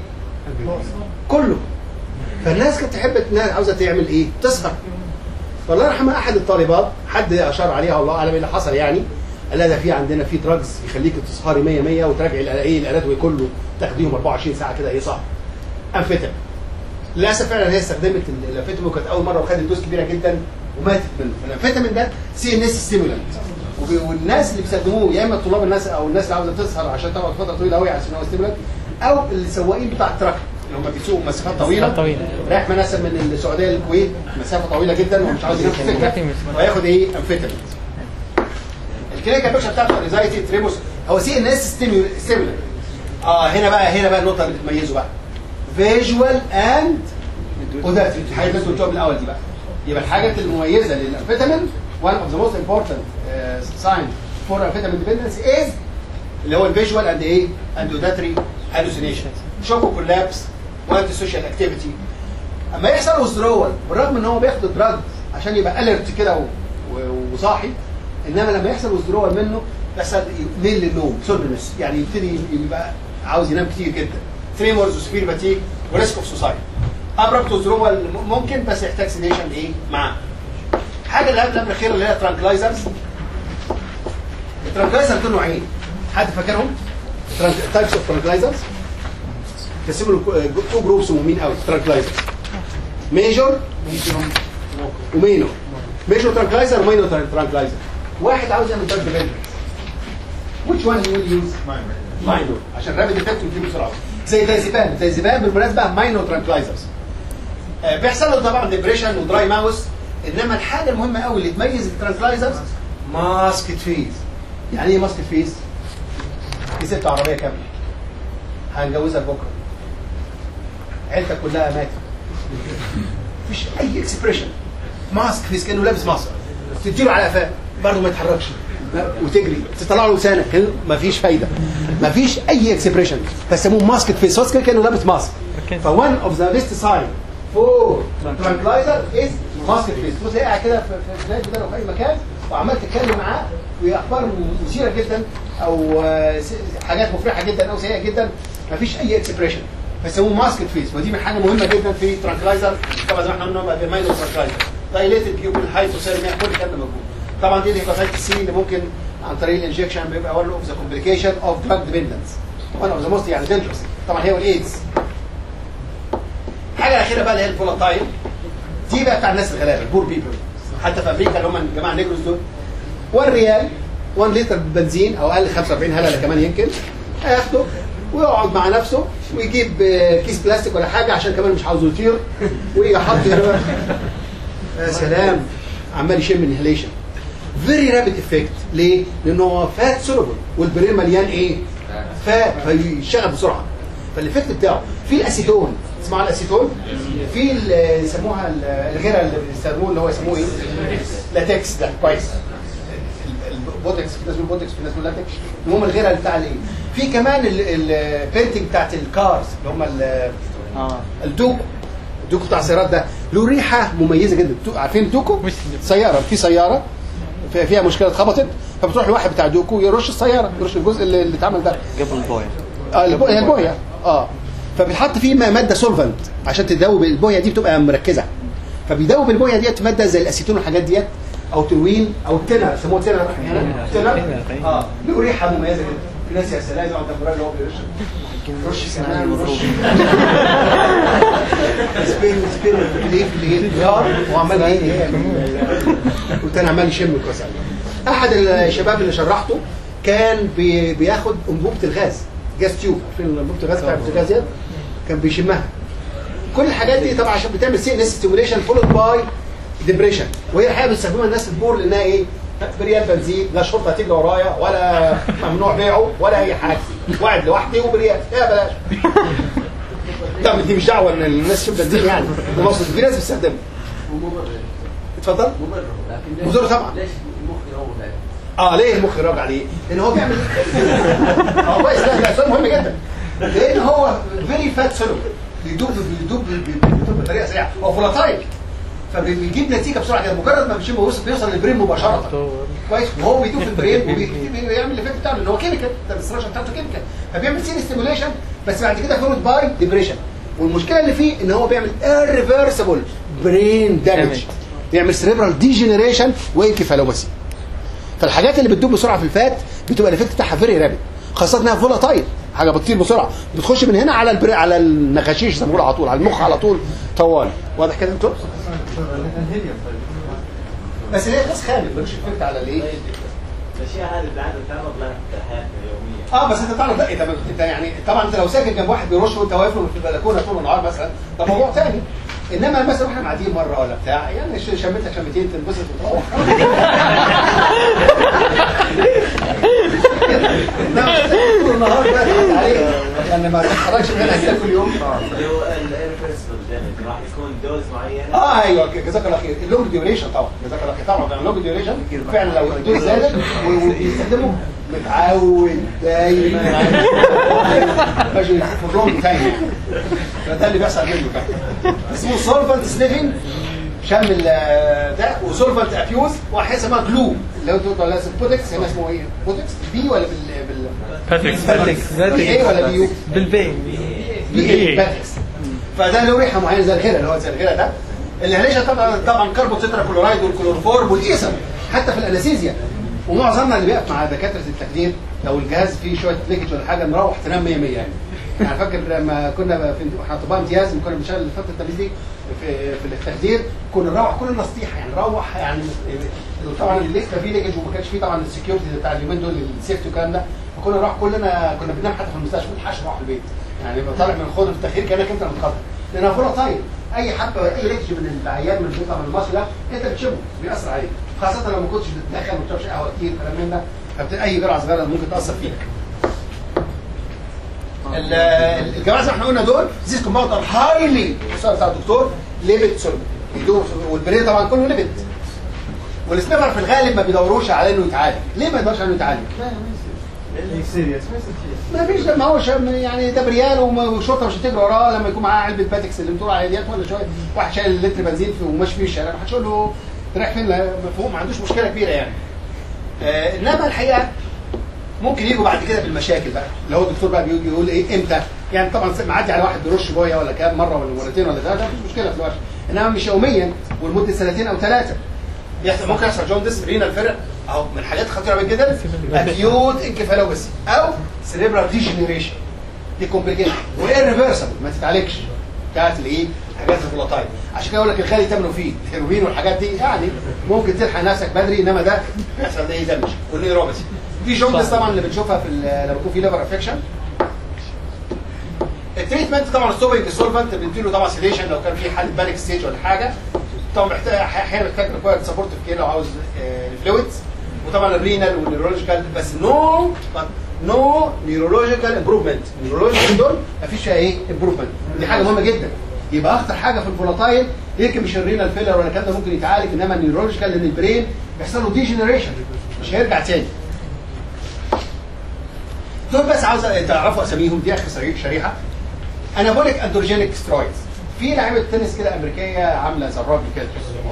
A: كله فالناس كانت تحب انها عاوزه تعمل ايه؟ تسهر فالله يرحمها احد الطالبات حد اشار عليها والله اعلم ايه اللي حصل يعني قال لها ده في عندنا في دراجز يخليك تسهري 100 100 وتراجعي الأ- ايه الاناتومي كله تاخديهم 24 ساعه كده ايه صح انفيتامين للاسف فعلا هي استخدمت ال- الانفيتامين وكانت اول مره وخدت دوز كبيره جدا وماتت منه الانفيتامين ده سي ان اس ستيمولانت والناس اللي بيستخدموه يا اما طلاب الناس او الناس اللي عاوزه تسهر عشان تقعد فتره طويله قوي عشان هو ستيمولانت او السواقين بتاع التراك اللي هم بيسوقوا مسافات طويله
B: مسافات طويلة.
A: رايح مثلا من السعوديه للكويت مسافه طويله جدا ومش عاوز ينام في السكه وياخد ايه انفيتامين الكلينيكال بيكشر بتاعته انزايتي تريموس هو سي ان اس ستيمولانت اه هنا بقى هنا بقى النقطه اللي بتميزه بقى فيجوال اند وده الحاجه اللي انتوا قلتوها من الاول دي بقى يبقى الحاجه المميزه للانفيتامين one of the most important uh, sign for amphetamine dependence is اللي هو الفيجوال اند ايه اند اوداتري hallucination شوكو كولابس وانتي سوشيال اكتيفيتي اما يحصل وذرول بالرغم ان هو بياخد الدراج عشان يبقى اليرت كده و- و- وصاحي انما لما يحصل وذرول منه يحصل ميل للنوم سولنس يعني يبتدي يبقى عاوز ينام كتير جدا تريمورز وسبير فاتيك وريسك اوف سوسايتي ابربت وذرول ممكن بس يحتاج سيديشن ايه معاه حاجه اللي قبل الاخيره اللي هي ترانكلايزرز الترانكلايزر دول نوعين حد فاكرهم؟ تايبس اوف ترانكلايزرز قسموا تو جروبس مهمين قوي ترانكلايزرز ميجور ومينو ميجور ترانكلايزر ومينو ترانكلايزر واحد عاوز يعمل دراج ديبندنس which one you will use ماينور عشان رابد افكت وتجيب بسرعه زي دايزيبام دايزيبام بالمناسبه ماينور ترانكلايزرز بيحصل له طبعا ديبريشن ودراي ماوس انما الحاجه المهمه قوي اللي تميز الترانكلايزرز ماسكت فيز يعني ايه ماسكت فيز؟ في ست عربيه كامله هنجوزك بكره عيلتك كلها ماتت مفيش اي اكسبريشن ماسك فيس كانه لابس ماسك تديله على قفاه برضه ما يتحركش وتجري تطلع له لسانك كده مفيش فايده مفيش اي اكسبريشن فسموه ماسكت فيس ماسك كانه لابس ماسك فون اوف ذا بيست ساين فور ترانكلايزر از ماسكت فيس بص قاعد كده في في النادي ده أو في اي مكان وعمال تتكلم معاه واخبار مثيره جدا او آه، س- حاجات مفرحه جدا او سيئه جدا مفيش اي اكسبريشن فيسموه ماسكت فيس ودي من حاجه مهمه جدا في ترانكلايزر طبعا زي ما احنا قلنا بقى ماينو ترانكلايزر دايليتد بيوبل هايبوثيرميا كل الكلام ده موجود طبعا دي الهيباتيتس سي اللي ممكن عن طريق الانجكشن بيبقى one of the complication of drug dependence one of the most يعني dangerous طبعا هي والايدز الحاجه الاخيره بقى اللي هي الفولاتايل دي بقى بتاع الناس الغلابه البور بيبل حتى في امريكا اللي هم الجماعه النيجروس دول 1 ريال 1 لتر بنزين او اقل 45 هلله كمان يمكن هياخده ويقعد مع نفسه ويجيب آه، كيس بلاستيك ولا حاجه عشان كمان مش عاوزه يطير ويحط هنا يا سلام عمال يشم انهيليشن فيري رابid افكت ليه؟ لانه هو فات سولوبل والبرين مليان ايه؟ فات فيشتغل بسرعه فالافكت بتاعه في الاسيتون تسمعوا الاسيتون؟ في ال- يسموها ال- الغيره اللي بيستخدموه اللي هو يسموه ايه؟ لاتكس ده كويس البوتكس في ناس بيقولوا بوتكس في ناس بيقولوا لاتكس المهم الغيره اللي بتاع الايه؟ في كمان البينتنج بتاعت الكارز اللي هم ال-
D: اه
A: الدوكو الدوكو بتاع السيارات ده له ريحه مميزه جدا تو- عارفين الدوكو؟
B: مش-
A: سياره في سياره في- فيها مشكله اتخبطت فبتروح لواحد بتاع دوكو يرش السياره يرش الجزء اللي, اللي اتعمل ده
D: قبل البوية
A: اه البو- هي البويه اه فبيتحط فيه م- ماده سولفنت عشان تدوب البويه دي بتبقى مركزه فبيدوب البويه ديت ماده زي الاسيتون والحاجات ديت او تلوين او التنر يسموه تنر هنا تنر اه له ريحه مميزه جدا في ناس يا سلام يقعد جنب الراجل وهو بيرش رش كمان رش سبين سبين اللي اللي النار وعمال ايه والتاني عمال يشم كويس أوي. احد الشباب اللي شرحته كان بي بياخد انبوبه الغاز جاز تيوب عارفين انبوبه الغاز بتاعت الغاز ديت كان بيشمها كل الحاجات دي طبعا عشان بتعمل سي ان اس ستيموليشن فولود باي ديبريشن وهي الحقيقه بيستخدمها الناس البور لانها ايه؟ بريال بنزين لا شرطه هتيجي ورايا ولا ممنوع بيعه ولا اي حاجه قاعد لوحدي وبريال يا بلاش لا دي مش دعوه ان الناس تشرب بنزين يعني ده مقصود في ناس بتستخدمه اتفضل مضر طبعا
E: ليش المخ يروح عليه؟
A: اه ليه المخ يراجع عليه؟ لان هو بيعمل اه كويس لا لا سؤال مهم جدا لان هو فيري فات سولو بيدوب بيدوب بيدوب بطريقه سريعه هو فولاتايل فبيجيب نتيجه بسرعه جدا مجرد ما بيشم وصل بيوصل للبرين مباشره كويس وهو بيدوب في البرين وبيعمل الايفكت بتاعه لان هو كيميكال الديستراكشن بتاعته كيميكال فبيعمل سين ستيموليشن بس بعد كده فولود باي ديبريشن والمشكله اللي فيه ان هو بيعمل irreversible برين دامج بيعمل سيريبرال ديجنريشن وانكفالوباسي فالحاجات اللي بتدوب بسرعه في الفات بتبقى الايفكت بتاعها فيري رابد خاصه انها فولاتايل حاجه بتطير بسرعه بتخش من هنا على البري على النخاشيش زي ما بيقولوا على طول على المخ على طول طوال واضح كده انتوا بس هي غاز خامل ملوش افكت على الايه
E: الاشياء هذه بالعاده تتعرض لها في حياتنا اليوميه
A: اه بس انت تعرف لا انت انت يعني طبعا انت لو ساكن جنب واحد بيرش وانت واقف له في البلكونه طول النهار مثلا ده موضوع ثاني انما مثلا واحنا قاعدين مره ولا بتاع يعني ش- شميت لك شمتين تنبسط وتروح انما طول النهار بقى تقعد عليه يعني ما تتحركش من هنا كده كل يوم
E: اللي هو الريفرسبل دامج راح يكون دوز معينه
A: اه ايوه جزاك الله خير اللونج ديوريشن طبعا جزاك الله خير طبعا اللونج ديوريشن فعلا لو الدوز زادت و- وبيستخدمه متعود دايما ماشي في اللونج تايم فده اللي بيحصل منه فعلا اسمه سولفنت سنيفنج شم ال- ده وسولفنت ابيوز واحد اسمها جلو لو انتوا قلتوا لازم بوتكس هنا اسمه ايه؟ بوتكس بي ولا بال بال
B: باتكس
A: بي ايه ولا بي يو؟
B: بالبين
A: بي ايه باتكس فده له ريحه معينه زي الغيره اللي هو زي الغيره ده الانهاليشن طبعا طبعا كربون تترا كلورايد والكلورفورم والايثر حتى في الانستيزيا ومعظمنا اللي بيقف مع دكاتره التخدير لو الجهاز فيه شويه ليكج ولا حاجه نروح تنام 100 100 يعني يعني فاكر لما كنا في احنا اطباء امتياز لما كنا بنشتغل فتره التمييز دي في في التخدير كنا نروح كلنا نصيحه يعني نروح يعني طبعا لسه في ليكج وما كانش فيه طبعا السكيورتي بتاع اليومين دول السيفتي والكلام ده فكنا نروح كلنا كنا بننام حتى في المستشفى ما نلحقش نروح البيت يعني يبقى طالع من الخوض في التخدير كانك انت متخدر لانها فولاتايل اي حبه اي ريتش من العيان من بيطلع من المصل ده انت بتشمه بيأثر عليك خاصه لو ما كنتش بتدخن وما بتشربش قهوه كتير كلام من ده فبت- اي جرعه صغيره ممكن تاثر فيك ال- ال- الجماعه زي ما احنا قلنا دول زيس كومباوند ار هايلي بتاع الدكتور ليبت سولفنت يدوه والبريه طبعا كله ليبت والسنيفر في الغالب ما بيدوروش على انه يتعالج ليه ما يدورش على انه يتعالج؟
C: سيريس
A: ما فيش ما هو شا- يعني ده بريال وما- والشرطه مش هتجري وراه لما يكون معاه علبه باتكس اللي بتقول عليها ديت ولا شويه واحد شايل لتر بنزين في وماشي فيه الشارع ما حدش يقول له أنت رايح فين لا، مفهوم ما عندوش مشكله كبيره يعني آه انما الحقيقه ممكن يجوا بعد كده بالمشاكل بقى لو هو الدكتور بقى بيجي يقول ايه امتى يعني طبعا معدي على واحد بيرش بويه ولا كام مره ولا مرتين ولا ثلاثه مفيش مشكله في الوقت انما مش يوميا ولمده سنتين او ثلاثه يحصل ممكن يحصل جوندس رينال فرق او من الحاجات الخطيره جدا اكيوت انكفالوباثي او سيريبرال ديجنريشن دي كومبليكيشن وايرفيرسبل ما تتعالجش بتاعت الايه حاجات الفولاتايل عشان كده يقول لك الغالي ثمنه فيه الهيروين والحاجات دي يعني ممكن تلحق نفسك بدري انما ده يحصل ده ايه دمج والنيوروباثي في جوندس طبعا اللي بنشوفها في ال- لما يكون في ليفر افكشن التريتمنت طبعا ستوبنج سولفنت بنديله طبعا سيليشن لو كان في حاله بانيك ستيج ولا حاجه طبعا محتاج احيانا محتاج ريكوايرد سبورتيف كير لو عاوز فلويدز وطبعا الرينال والنيورولوجيكال بس نو نو نيورولوجيكال امبروفمنت النيورولوجيكال دول مفيش فيها ايه امبروفمنت دي حاجه مهمه جدا يبقى اخطر حاجه في الفولاتايل يمكن مش الرينال فيلر ولا الكلام ده ممكن يتعالج انما النيورولوجيكال لان البرين بيحصل له ديجنريشن مش هيرجع تاني دول بس عاوز تعرفوا اساميهم دي اخر صريح شريحه انابوليك اندروجينيك سترويدز في لعيبه تنس كده امريكيه عامله زرابي كده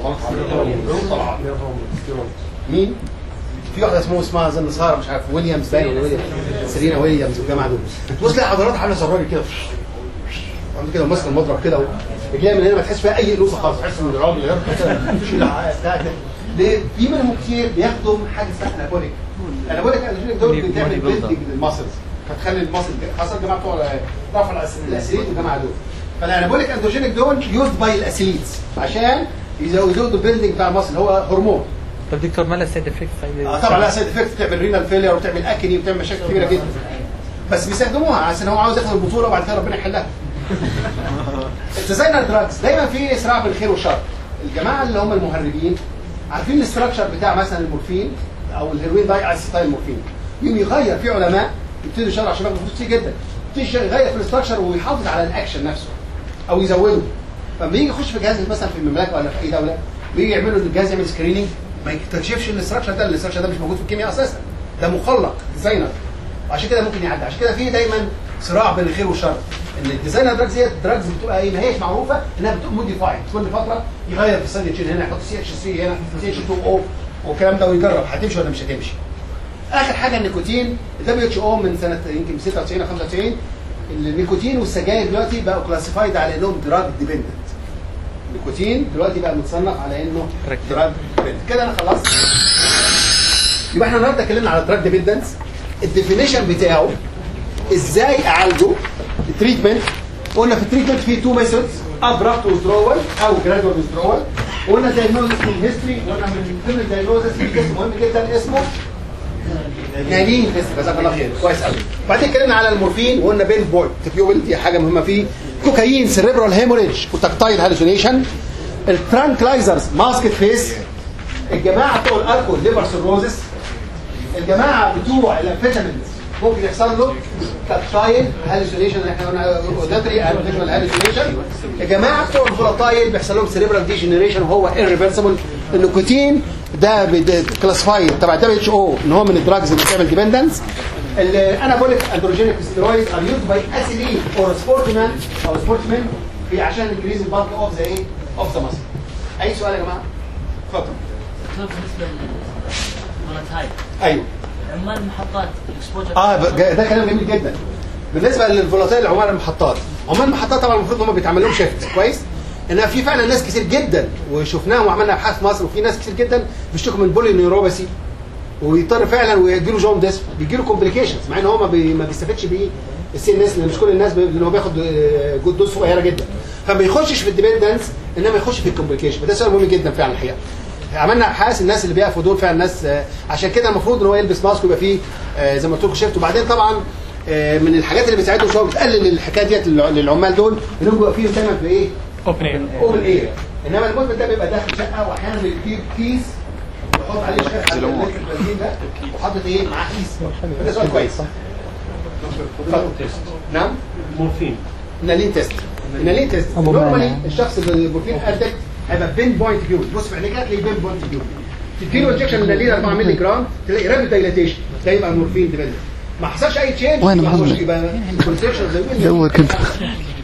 A: طلعت. مين؟ في واحده اسمها اسمها اظن ساره مش عارف ويليامز باين ولا ويليامز سيرينا ويليامز والجماعه دول بص تلاقي حضرات عامله زرابي كده عامله كده وماسكه المضرب كده رجليها من هنا ما تحس فيها اي لوسه خالص تحس ان الراجل يرفع كده يشيل العقل بتاعته ليه؟ في منهم كتير بياخدوا حاجه اسمها انابوليك انابوليك اندروجينيك دول بتعمل بيلدنج للماسلز فتخلي الماسل خاصه الجماعه بتوع رفع الأس- الاسيليت والجماعه دول فالانابوليك اندروجينيك دول يوزد باي الاسيليتس عشان يزودوا البيلدنج بتاع الماسل هو هرمون
B: طيب دكتور ما له سايد افكتس
A: اه طبعا لا سايد افكت بتعمل رينال فيلير وبتعمل اكني وبتعمل مشاكل كبيره جدا بس بيستخدموها عشان هو عاوز ياخد البطوله وبعد كده ربنا يحلها الديزاينر دراجز دايما في صراع بين الخير والشر الجماعه اللي هم المهربين عارفين الاستراكشر بتاع مثلا المورفين او الهيروين داي اسيتايل مورفين يوم يغير في علماء يبتدوا يشرحوا عشان ياخدوا فلوس كتير جدا يبتدي يغير في الاستراكشر ويحافظ على الاكشن نفسه او يزوده فلما يجي يخش في جهاز مثلا في المملكه ولا في اي دوله بيجي يعملوا الجهاز يعمل سكريننج ما يكتشفش ان الاستراكشر ده الاستراكشر ده مش موجود في الكيمياء اساسا ده مخلق ديزاينر وعشان كده ممكن يعدي عشان كده في دايما صراع بين الخير والشر ان الديزاينر دراجز هي دراجز بتبقى ايه ما هيش معروفه انها بتبقى موديفايد كل فتره يغير في الثانيه تشيل هنا يحط سي اتش 3 هنا سي اتش 2 او والكلام ده ويجرب هتمشي ولا مش هتمشي اخر حاجه النيكوتين الدبليو اتش او من سنه يمكن 96 او 95 النيكوتين والسجاير دلوقتي بقوا كلاسيفايد على انهم دراج ديبندنت النيكوتين دلوقتي بقى متصنف على انه
B: Correct.
A: دراج ديبندنت كده انا خلصت يبقى احنا النهارده اتكلمنا على دراج ديبندنس الديفينيشن بتاعه ازاي اعالجه التريتمنت قلنا في التريتمنت في تو ميثودز ابرابت ويزدرول او جرادوال ويزدرول قلنا دايجنوزس من هيستوري قلنا من ضمن الدايجنوزس في اسم مهم جدا اسمه نايمين هيستوري جزاك الله خير كويس قوي بعدين اتكلمنا على المورفين وقلنا بين بوينت تبيوبل دي حاجه مهمه فيه كوكايين سيريبرال هيموريج وتكتايل هالوسينيشن الترانكلايزرز ماسكت فيس الجماعه بتوع الالكول ليفر سيروزس الجماعه بتوع الامفيتامينز ممكن يحصل له تاكتايل هالوسينيشن احنا قلنا اوداتري اند فيجوال هالوسينيشن الجماعه بتوع الفولاتايل بيحصل لهم سيريبرال ديجنريشن وهو ايرفيرسبل النيكوتين ده كلاسيفايد تبع دبليو اتش او ان هو من الدراجز اللي بتعمل ديبندنس الانابوليك اندروجينيك ستيرويد ار يوز باي اثليت اور سبورتمان او سبورتمان في عشان انكريز البالك اوف ذا ايه اوف ذا ماسل اي سؤال يا جماعه اتفضل
F: دكتور بالنسبه للفولاتايل
A: ايوه
F: عمال المحطات الاكسبوجر
A: اه ب- ده كلام جميل جدا بالنسبه للفولاتايل عمال المحطات عمال المحطات طبعا المفروض هم بيتعمل لهم شيفت كويس انها في فعلا ناس كتير جدا وشفناهم وعملنا ابحاث في مصر وفي ناس كتير جدا بيشتكوا من بولي نيوروباثي ويضطر فعلا ويجي له جون ديسك بيجي له كومبليكيشنز مع ان هو ما, بي ما بيستفادش بيه السي ان اس لان مش كل الناس بي- لان هو بياخد آه، جود دوز صغيره جدا فما بيخشش في الديبندنس انما يخش في الكومبليكيشن فده سؤال مهم جدا فعلا الحقيقه عملنا ابحاث الناس اللي بيقفوا دول فعلا ناس آه، عشان كده المفروض ان هو يلبس ماسك ويبقى فيه آه، زي ما قلت لكم شيفت وبعدين طبعا آه، من الحاجات اللي بتساعدهم شويه بتقلل الحكايه ديت للع- للعمال دول انهم بيبقى فيهم دايما في ايه
G: اوبن اير
A: اوبن اير انما المدمن ده بيبقى داخل شقه واحيانا بيجيب كيس ويحط عليه شويه حاجات البنزين ده وحاطط ايه معاه كيس ده سؤال كويس نعم
H: مورفين
A: نالين تيست نالين تيست
B: أبو
A: نورمالي
B: مانع.
A: الشخص اللي المورفين ادكت هيبقى بين بوينت فيو بص في عينيك هتلاقي بين بوينت فيو تديله انجكشن نالين 4 مللي جرام تلاقي رابيد دايلاتيشن ده يبقى مورفين ديبندنت ما حصلش اي تشينج
I: وين
A: يبقى
I: محمد؟
A: يبقى كونسبشن زي
I: زود كنت